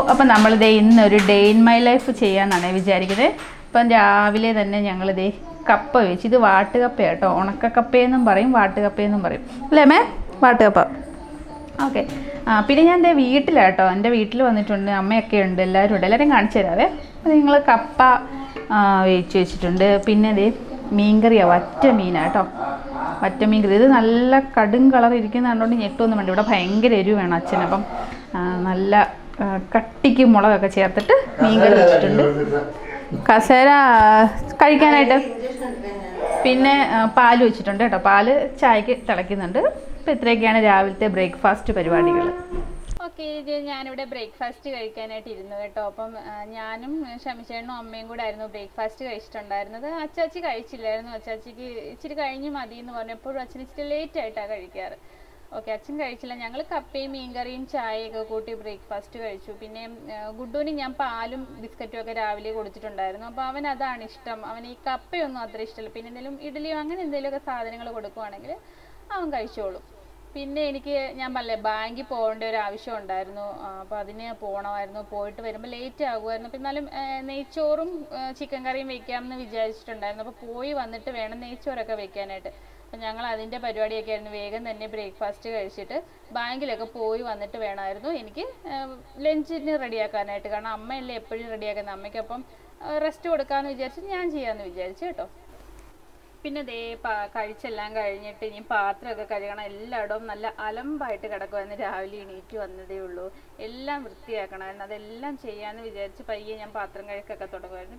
അപ്പം നമ്മളിതേ ഇന്നൊരു day in my life ചെയ്യാമെന്നാണ് വിചാരിക്കുന്നത് അപ്പം രാവിലെ തന്നെ ഞങ്ങളിതേ കപ്പ വെച്ച് ഇത് വാട്ടുകപ്പ കേട്ടോ ഉണക്കക്കപ്പയെന്നും പറയും വാട്ടുകപ്പയെന്നും പറയും അല്ലേ മേ വാട്ടുകപ്പ ഓക്കെ ആ പിന്നെ ഞാൻ എൻ്റെ വീട്ടിലാട്ടോ എൻ്റെ വീട്ടിൽ വന്നിട്ടുണ്ട് അമ്മയൊക്കെ ഉണ്ട് എല്ലാവരും ഉണ്ട് എല്ലാവരും കാണിച്ചു തരാവേ അപ്പോൾ നിങ്ങൾ കപ്പ ആ, വേവിച്ച് വെച്ചിട്ടുണ്ട് പിന്നെ ഇതേ മീൻകറിയാണ് വറ്റ മീനാട്ടോ വറ്റ മീൻ കറി ഇത് നല്ല കടും കളർ ഇരിക്കുന്ന കണ്ടുകൊണ്ട് ഞെട്ടൊന്നും വേണ്ട ഇവിടെ ഭയങ്കര എരിവ് വേണം അച്ഛൻ അപ്പം ആ, നല്ല ആ, കട്ടിക്ക് മുളകൊക്കെ ചേർത്തിട്ട് മീൻ കറി വെച്ചിട്ടുണ്ട് കസേര കഴിക്കാനായിട്ട് പിന്നെ ആ, പാല് വെച്ചിട്ടുണ്ട് കേട്ടോ പാല് ചായക്ക് തിളയ്ക്കുന്നുണ്ട് അപ്പോൾ ഇത്രയൊക്കെയാണ് രാവിലത്തെ ബ്രേക്ക്ഫാസ്റ്റ് പരിപാടികൾ ഓക്കെ ഇത് ഞാനിവിടെ ബ്രേക്ക്ഫാസ്റ്റ് കഴിക്കാനായിട്ട് ഇരുന്നു കേട്ടോ അപ്പം ആ, ഞാനും ഷമിച്ചേട്ടനും അമ്മയും കൂടെ ആയിരുന്നു ബ്രേക്ക്ഫാസ്റ്റ് കഴിച്ചിട്ടുണ്ടായിരുന്നത് അച്ചാച്ചി കഴിച്ചില്ലായിരുന്നു അച്ചാച്ചിക്ക് ഇച്ചിരി കഴിഞ്ഞ് മതി എന്ന് പറഞ്ഞപ്പോഴും അച്ഛൻ ഇച്ചിരി ലേറ്റ് ആയിട്ടാണ് കഴിക്കാറ് ഓക്കെ അച്ഛൻ കഴിച്ചില്ല ഞങ്ങൾ കപ്പയും മീൻകറിയും ചായയൊക്കെ കൂട്ടി ബ്രേക്ക്ഫാസ്റ്റ് കഴിച്ചു പിന്നെ ആ, ഗുഡുവിന് ഞാൻ പാലും ബിസ്ക്കറ്റും ഒക്കെ രാവിലെ കൊടുത്തിട്ടുണ്ടായിരുന്നു അപ്പോൾ അവൻ അതാണ് ഇഷ്ടം അവൻ ഈ കപ്പയൊന്നും അത്ര ഇഷ്ടമല്ല പിന്നെ എന്തെങ്കിലും ഇഡ്ഡലിയോ അങ്ങനെ എന്തെങ്കിലുമൊക്കെ സാധനങ്ങൾ കൊടുക്കുവാണെങ്കിൽ അവൻ കഴിച്ചോളും പിന്നെ എനിക്ക് ഞാൻ പറഞ്ഞില്ലേ ബാങ്കിൽ പോകേണ്ട ഒരു ആവശ്യം ഉണ്ടായിരുന്നു അപ്പോൾ അതിന് പോകണമായിരുന്നു പോയിട്ട് വരുമ്പോൾ ലേറ്റ് ആകുമായിരുന്നു അപ്പം എന്നാലും ആ, നെയ്ച്ചോറും ആ, ചിക്കൻ കറിയും വെക്കാമെന്ന് വിചാരിച്ചിട്ടുണ്ടായിരുന്നു അപ്പോൾ പോയി വന്നിട്ട് വേണം നെയ്ച്ചോറൊക്കെ വെക്കാനായിട്ട് അപ്പം ഞങ്ങൾ അതിൻ്റെ പരിപാടിയൊക്കെ ആയിരുന്നു വേഗം തന്നെ ബ്രേക്ക്ഫാസ്റ്റ് കഴിച്ചിട്ട് ബാങ്കിലൊക്കെ പോയി വന്നിട്ട് വേണമായിരുന്നു എനിക്ക് ലഞ്ചിന് റെഡിയാക്കാനായിട്ട് കാരണം അമ്മയല്ലേ എപ്പോഴും റെഡിയാക്കുന്നത് അമ്മയ്ക്കൊപ്പം റെസ്റ്റ് കൊടുക്കാമെന്ന് വിചാരിച്ച് ഞാൻ ചെയ്യാമെന്ന് വിചാരിച്ചു കേട്ടോ പിന്നെ ദേ പാ കഴിച്ചെല്ലാം കഴിഞ്ഞിട്ട് ഇനി പാത്രമൊക്കെ കഴുകണം എല്ലായിടവും നല്ല അലമ്പായിട്ട് കിടക്കുമായിരുന്നു രാവിലെ എണീറ്റ് വന്നതേ ഉള്ളൂ എല്ലാം വൃത്തിയാക്കണമായിരുന്നു അതെല്ലാം ചെയ്യാമെന്ന് വിചാരിച്ച് പയ്യെ ഞാൻ പാത്രം കഴുകൊക്കെ തുടങ്ങുമായിരുന്നു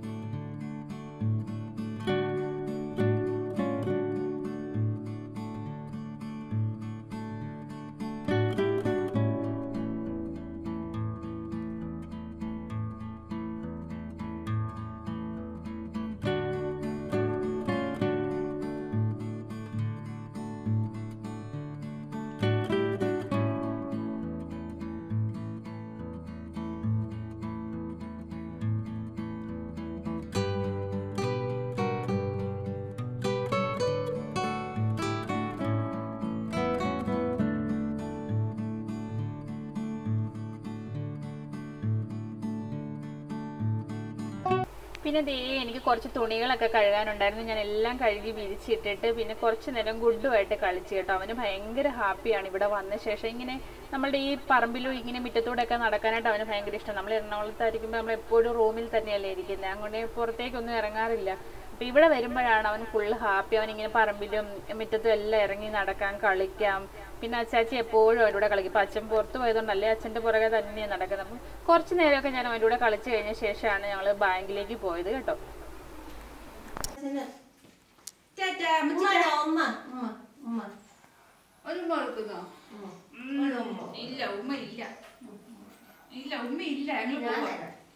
പിന്നെ ദേ എനിക്ക് കുറച്ച് തുണികളൊക്കെ കഴുകാനുണ്ടായിരുന്നു ഞാൻ എല്ലാം കഴുകി വിരിച്ചിട്ടിട്ട് പിന്നെ കുറച്ച് നേരം ഗുഡുമായിട്ട് കളിച്ചു കേട്ടോ അവന് ഭയങ്കര ഹാപ്പിയാണ് ഇവിടെ വന്ന ശേഷം ഇങ്ങനെ നമ്മളുടെ ഈ പറമ്പിലും ഇങ്ങനെ മുറ്റത്തൂടെ ഒക്കെ നടക്കാനായിട്ട് അവന് ഭയങ്കര ഇഷ്ടം നമ്മൾ എറണാകുളത്തായിരിക്കുമ്പോൾ നമ്മൾ എപ്പോഴും റൂമിൽ തന്നെയല്ലേ ഇരിക്കുന്നത് അങ്ങോട്ട് പുറത്തേക്കൊന്നും ഇറങ്ങാറില്ല അപ്പൊ ഇവിടെ വരുമ്പോഴാണ് അവൻ ഫുള്ള് ഹാപ്പി അവൻ ഇങ്ങനെ പറമ്പിലും മുറ്റത്തും എല്ലാം ഇറങ്ങി നടക്കാൻ കളിക്കാം പിന്നെ അച്ചാച്ചി എപ്പോഴും അവൻ്റെ കൂടെ കളിക്കും ഇപ്പൊ അച്ഛൻ പുറത്ത് പോയതുകൊണ്ടല്ലേ അച്ഛന്റെ പുറകെ തന്നെയാണ് നടക്കുന്നത് അപ്പം കുറച്ച് നേരമൊക്കെ ഞാൻ അവൻ്റെ കൂടെ കളിച്ചു കഴിഞ്ഞ ശേഷമാണ് ഞങ്ങൾ ബാങ്കിലേക്ക് പോയത് കേട്ടോ ഉമ്മ ഉമ്മ ഉമ്മ ഒരു ഉമ്മ കൊടുക്കുന്നോ ഇല്ല ഉമ്മ ഇല്ല ഇല്ല ഉമ്മ ഇല്ല ഞങ്ങൾ പോവാ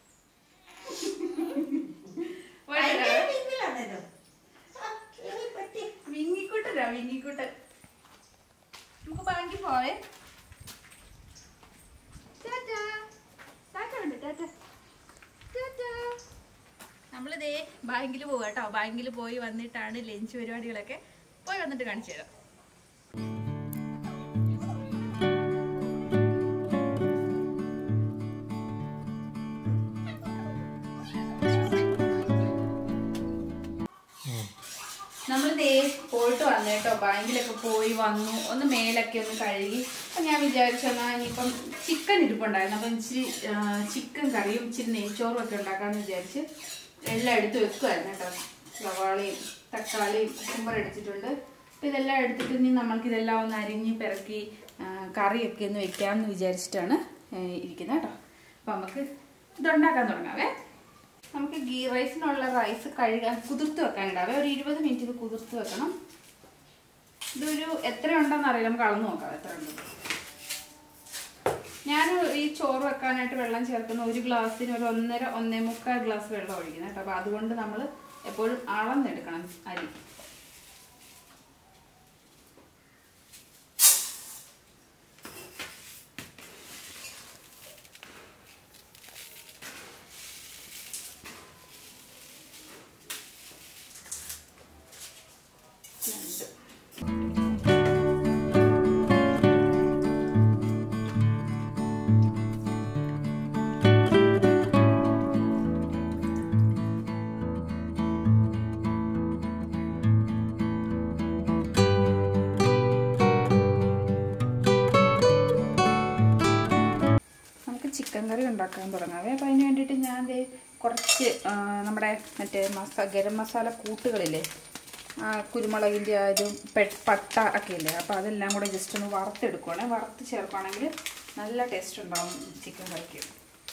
വിങ്ങിക്കുട്ടരാ വിങ്ങിക്കുട്ടൻ നമുക്ക് ബാങ്കിൽ പോവേ ടാറ്റാ. ടാറ്റ ഉണ്ട്, ടാറ്റ. ടാറ്റാ. നമ്മളിതേ ബാങ്കിൽ പോവാ കേട്ടോ ബാങ്കിൽ പോയി വന്നിട്ടാണ് ലഞ്ച് പരിപാടികളൊക്കെ പോയി വന്നിട്ട് കാണിച്ചു തരാം നമ്മൾ ദേ പോയിട്ട് വന്നു കേട്ടോ ബാങ്കിലൊക്കെ പോയി വന്നു ഒന്ന് മേലൊക്കെ ഒന്ന് കഴുകി അപ്പം ഞാൻ വിചാരിച്ചു എന്നാൽ ഇനിയിപ്പം ചിക്കൻ ഇരിപ്പുണ്ടായിരുന്നു അപ്പം ഇച്ചിരി ചിക്കൻ കറിയും ഇച്ചിരി നെയ്ച്ചോറും ഒക്കെ ഉണ്ടാക്കാമെന്ന് വിചാരിച്ച് എല്ലാം എടുത്ത് വെക്കുമായിരുന്നു കേട്ടോ സവാളയും തക്കാളിയും കുമ്പർ എടുത്തിട്ടുണ്ട് അപ്പം ഇതെല്ലാം എടുത്തിട്ട് ഇനി നമ്മൾക്ക് ഇതെല്ലാം ഒന്ന് അരിഞ്ഞ് പിറക്കി ആ, കറിയൊക്കെ ഒന്ന് വെക്കാമെന്ന് വിചാരിച്ചിട്ടാണ് ഏ, ഇരിക്കുന്നത് കേട്ടോ അപ്പം നമുക്ക് ഇതുണ്ടാക്കാൻ തുടങ്ങാവേ നമുക്ക് ഗീ റൈസിനുള്ള റൈസ് കഴുകാൻ കുതിർത്ത് വെക്കാനുണ്ടാവേ ഒരു ഇരുപത് മിനിറ്റ് ഇത് കുതിർത്ത് വെക്കണം ഇതൊരു എത്ര ഉണ്ടെന്ന് അറിയില്ല നമുക്ക് അളന്ന് നോക്കാം എത്ര ഉണ്ട് ഞാൻ ഈ ചോറ് വെക്കാനായിട്ട് വെള്ളം ചേർക്കുന്ന ഒരു ഗ്ലാസ്സിന് ഒരു ഒന്നര ഒന്നേ മുക്കാൽ ഗ്ലാസ് വെള്ളം ഒഴിക്കുന്നത് കേട്ടോ അപ്പോൾ അതുകൊണ്ട് നമ്മൾ എപ്പോഴും അളന്നെടുക്കണം അരി രണ്ട് ഉണ്ടാക്കാൻ തുടങ്ങാവേ അപ്പോൾ അതിന് വേണ്ടിയിട്ട് ഞാൻ ദേ കുറച്ച് ആ, നമ്മുടെ മറ്റേ മസാ ഗരം മസാല കൂട്ടുകളില്ലേ ആ, കുരുമുളകിൻ്റെ ആ ഒരു പെ- പട്ട ഒക്കെ ഇല്ലേ അപ്പോൾ അതെല്ലാം കൂടെ ജസ്റ്റ് ഒന്ന് വറുത്തെടുക്കുവാണേ വറുത്ത് ചേർക്കുകയാണെങ്കിൽ നല്ല ടേസ്റ്റ് ഉണ്ടാവും ചിക്കൻ കറിക്ക്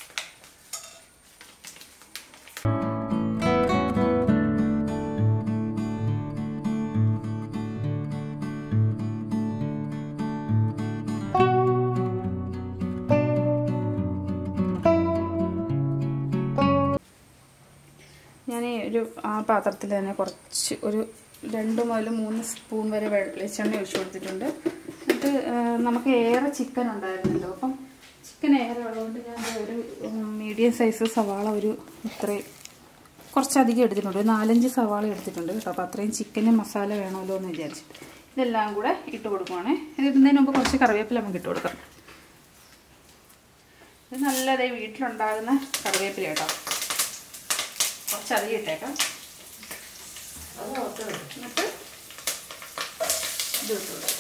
ഞാൻ ഒരു ആ പാത്രത്തിൽ തന്നെ കുറച്ച് ഒരു രണ്ട് മുതൽ മൂന്ന് സ്പൂൺ വരെ വെളിച്ചെണ്ണ ഒഴിച്ചു കൊടുത്തിട്ടുണ്ട് എന്നിട്ട് ആ, നമുക്ക് ഏറെ ചിക്കൻ ഉണ്ടായിരുന്നല്ലോ അപ്പം ചിക്കൻ ഏറെ ഉള്ളതുകൊണ്ട് ഞാൻ ഒരു മീഡിയം സൈസ് സവാള ഒരു ഇത്രയും കുറച്ചധികം എടുത്തിട്ടുണ്ട് ഒരു നാലഞ്ച് സവാള എടുത്തിട്ടുണ്ട് കേട്ടോ അപ്പോൾ അത്രയും ചിക്കന് മസാല വേണമല്ലോ എന്ന് വിചാരിച്ചിട്ട് ഇതെല്ലാം കൂടെ ഇട്ട് കൊടുക്കുവാണേ ഇത് ഇടുന്നതിന് മുമ്പ് കുറച്ച് കറിവേപ്പില നമുക്ക് ഇട്ട് കൊടുക്കാം ഇത് നല്ലതേ വീട്ടിലുണ്ടാകുന്ന കറിവേപ്പില കേട്ടോ കുറച്ചധികം ഇട്ടേക്കാം എന്നിട്ട് ഇത് ഇട്ട് കൊടുക്കാം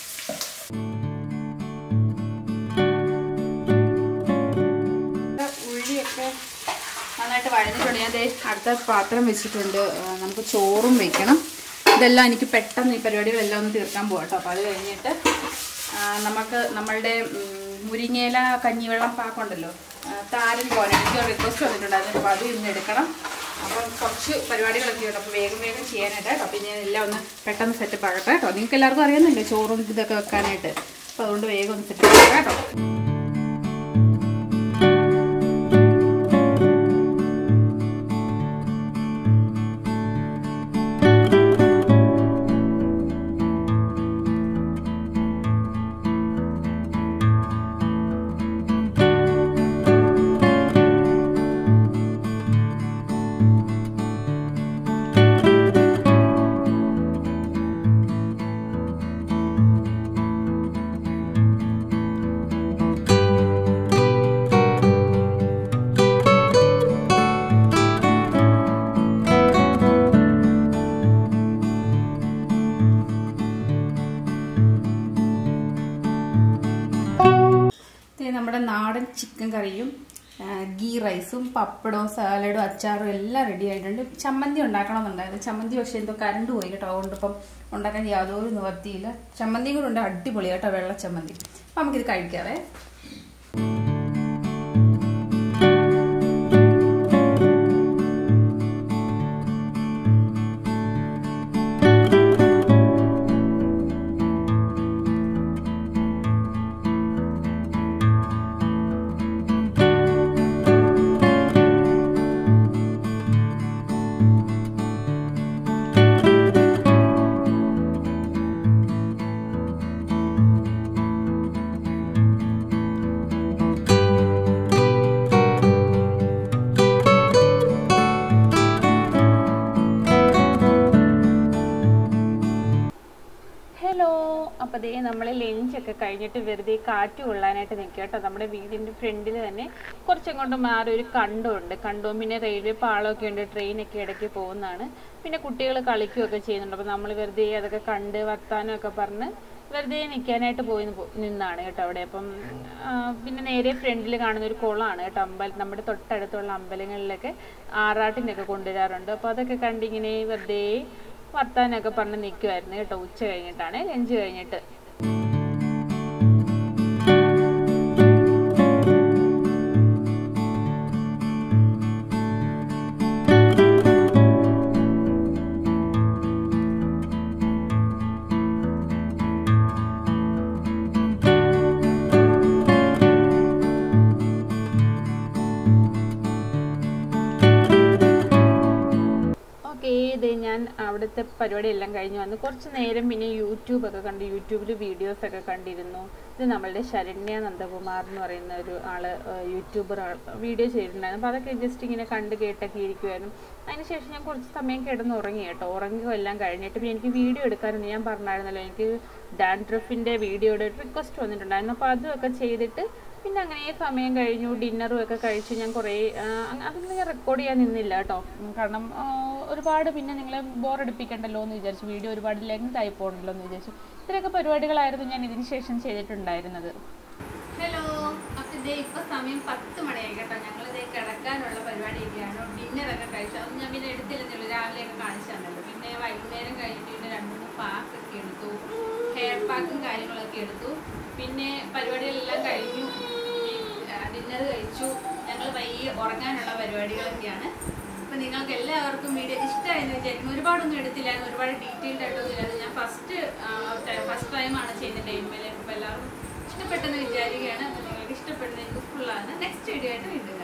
ഉള്ളിയൊക്കെ നന്നായിട്ട് വഴഞ്ഞിട്ടുണ്ട് ഞാൻ ദേ അടുത്ത പാത്രം വെച്ചിട്ടുണ്ട് ആ, നമുക്ക് ചോറും വെക്കണം ഇതെല്ലാം എനിക്ക് പെട്ടെന്ന് ഈ പരിപാടികളെല്ലാം ഒന്ന് തീർക്കാൻ പോകാം കേട്ടോ അപ്പോൾ അത് കഴിഞ്ഞിട്ട് ആ, നമുക്ക് നമ്മളുടെ ഉം, മുരിങ്ങയില കഞ്ഞിവെള്ളം പാക്കുണ്ടല്ലോ ആ, താരൻ പോലെ എനിക്ക് റിക്വസ്റ്റ് വന്നിട്ടുണ്ടായിരുന്നു അപ്പോൾ അത് ഇന്ന് എടുക്കണം അപ്പം കുറച്ച് പരിപാടികളൊക്കെ ഉണ്ട് അപ്പോൾ വേഗം വേഗം ചെയ്യാനായിട്ട് കേട്ടോ അപ്പോൾ ഞാൻ എല്ലാം ഒന്ന് പെട്ടെന്ന് സെറ്റപ്പ് ആകട്ടെ കേട്ടോ നിങ്ങൾക്ക് എല്ലാവർക്കും അറിയുന്നില്ലേ ചോറും ഇതൊക്കെ വെക്കാനായിട്ട് അപ്പോൾ അതുകൊണ്ട് വേഗം ഒന്ന് സെറ്റപ്പ് ആക്കാം കേട്ടോ ഇത് നമ്മുടെ നാടൻ ചിക്കൻ കറിയും ആ, ഗീ റൈസും പപ്പടവും സാലഡും അച്ചാറും എല്ലാം റെഡി ആയിട്ടുണ്ട് ചമ്മന്തി ഉണ്ടാക്കണമെന്നുണ്ടായിരുന്നു ചമ്മന്തി പക്ഷേ എന്തോ കറണ്ട് പോയി കേട്ടോ അതുകൊണ്ട് ഇപ്പം ഉണ്ടാക്കാൻ യാതൊരു നിവർത്തിയില്ല ചമ്മന്തിയും കൂടെ ഉണ്ട് അടിപൊളി കേട്ടോ വെള്ള ചമ്മന്തി അപ്പം നമുക്കിത് കഴിക്കാവേ ഹലോ അപ്പോൾ ദേ നമ്മൾ ലഞ്ചൊക്കെ കഴിഞ്ഞിട്ട് വെറുതെ കാറ്റ് കൊള്ളാനായിട്ട് നിൽക്കുക കേട്ടോ നമ്മുടെ വീടിൻ്റെ ഫ്രണ്ടിൽ തന്നെ കുറച്ചങ്ങോട്ട് മാറി ഒരു കണ്ടമുണ്ട് കണ്ടവും പിന്നെ റെയിൽവേ പാളമൊക്കെ ഉണ്ട് ട്രെയിനൊക്കെ ഇടയ്ക്ക് പോകുന്നതാണ് പിന്നെ കുട്ടികൾ കളിക്കുകയൊക്കെ ചെയ്യുന്നുണ്ട് അപ്പോൾ നമ്മൾ വെറുതെ അതൊക്കെ കണ്ട് വർത്താനം ഒക്കെ പറഞ്ഞ് വെറുതെ നിൽക്കാനായിട്ട് പോയി നി- നിന്നാണ് കേട്ടോ അവിടെ അപ്പം ആ, പിന്നെ നേരെ ഫ്രണ്ടിൽ കാണുന്ന ഒരു കുളമാണ് കേട്ടോ അമ്പലം നമ്മുടെ തൊട്ടടുത്തുള്ള അമ്പലങ്ങളിലൊക്കെ ആറാട്ടിനൊക്കെ കൊണ്ടുവരാറുണ്ട് അപ്പോൾ അതൊക്കെ കണ്ടിങ്ങനെ വെറുതെ വർത്താനൊക്കെ പറഞ്ഞ് നിൽക്കുമായിരുന്നു കേട്ടോ ഉച്ച കഴിഞ്ഞിട്ടാണ് ലഞ്ച് കഴിഞ്ഞിട്ട് ഓക്കെ ഇത് ഞാൻ അവിടുത്തെ പരിപാടി എല്ലാം കഴിഞ്ഞ് വന്ന് കുറച്ച് നേരം പിന്നെ യൂട്യൂബ് ഒക്കെ കണ്ട് യൂട്യൂബിൽ വീഡിയോസ് ഒക്കെ കണ്ടിരുന്നു ഇത് നമ്മളുടെ ശരണ്യ നന്ദകുമാർ എന്ന് പറയുന്ന ഒരു ആള് യൂട്യൂബർ വീഡിയോ ചെയ്തിട്ടുണ്ടായിരുന്നു അപ്പോൾ അതൊക്കെ ജസ്റ്റ് ഇങ്ങനെ കണ്ട് കേട്ടൊക്കെ ഇരിക്കുമായിരുന്നു അതിനുശേഷം ഞാൻ കുറച്ച് സമയം കിടന്ന് ഉറങ്ങി കേട്ടോ ഉറങ്ങുക എല്ലാം കഴിഞ്ഞിട്ട് പിന്നെ എനിക്ക് വീഡിയോ എടുക്കാനെന്ന് ഞാൻ പറഞ്ഞായിരുന്നല്ലോ എനിക്ക് ഡാൻഡ്രഫിൻ്റെ വീഡിയോയുടെ റിക്വസ്റ്റ് വന്നിട്ടുണ്ടായിരുന്നു അപ്പോൾ അതുമൊക്കെ ചെയ്തിട്ട് പിന്നെ അങ്ങനെ സമയം കഴിഞ്ഞു ഡിന്നറും ഒക്കെ കഴിച്ചു ഞാൻ കുറേ ആ, അതൊന്നും ഞാൻ റെക്കോർഡ് ചെയ്യാൻ നിന്നില്ല കേട്ടോ ഉം, കാരണം ആ, ഒരുപാട് പിന്നെ നിങ്ങളെ ബോറടിപ്പിക്കണ്ടല്ലോ എന്ന് വിചാരിച്ചു വീഡിയോ ഒരുപാട് ലെങ്ത് ആയി പോകണല്ലോ എന്ന് വിചാരിച്ചു ഇത്രയൊക്കെ പരിപാടികളായിരുന്നു ഞാൻ ഇതിന് ശേഷം ചെയ്തിട്ടുണ്ടായിരുന്നത് ഹലോ അപ്പം ഇതേ ഇപ്പൊ സമയം പത്ത് മണിയായി കേട്ടോ ഞങ്ങൾ ഇതേ കിടക്കാനുള്ള പരിപാടിയൊക്കെയാണ് ഡിന്നറൊക്കെ കഴിച്ചു അത് ഞാൻ പിന്നെ എടുത്തില്ലെന്നുള്ളൂ രാവിലെയൊക്കെ കാണിച്ചു തന്നല്ലോ പിന്നെ വൈകുന്നേരം കഴിഞ്ഞിട്ട് പിന്നെ രണ്ട് മൂന്ന് പാക്കൊക്കെ എടുത്തു ഹെയർ പാക്കും കാര്യങ്ങളൊക്കെ എടുത്തു പിന്നെ പരിപാടികളെല്ലാം കഴിഞ്ഞു ഡിന്നർ കഴിച്ചു ഞങ്ങൾ വൈകി ഉറങ്ങാനുള്ള പരിപാടികളൊക്കെയാണ് അപ്പൊ നിങ്ങൾക്ക് എല്ലാവർക്കും വീഡിയോ ഇഷ്ടമായെന്ന് വിചാരിക്കുന്നു ഒരുപാടൊന്നും എടുത്തില്ലായിരുന്നു ഒരുപാട് ഡീറ്റെയിൽഡ് ആയിട്ടൊന്നും ഇല്ലായിരുന്നു ഞാൻ ഫസ്റ്റ് ഫസ്റ്റ് ടൈമാണ് ചെയ്യുന്നത് ഡെയിൻമേലെ അപ്പോൾ എല്ലാവർക്കും ഇഷ്ടപ്പെട്ടെന്ന് വിചാരിക്കുകയാണ് അപ്പോൾ നിങ്ങൾക്ക് ഇഷ്ടപ്പെടുന്ന എനിക്ക് ഫുള്ളാണ് നെക്സ്റ്റ് വീഡിയോ ആയിട്ട് വീണ്ടും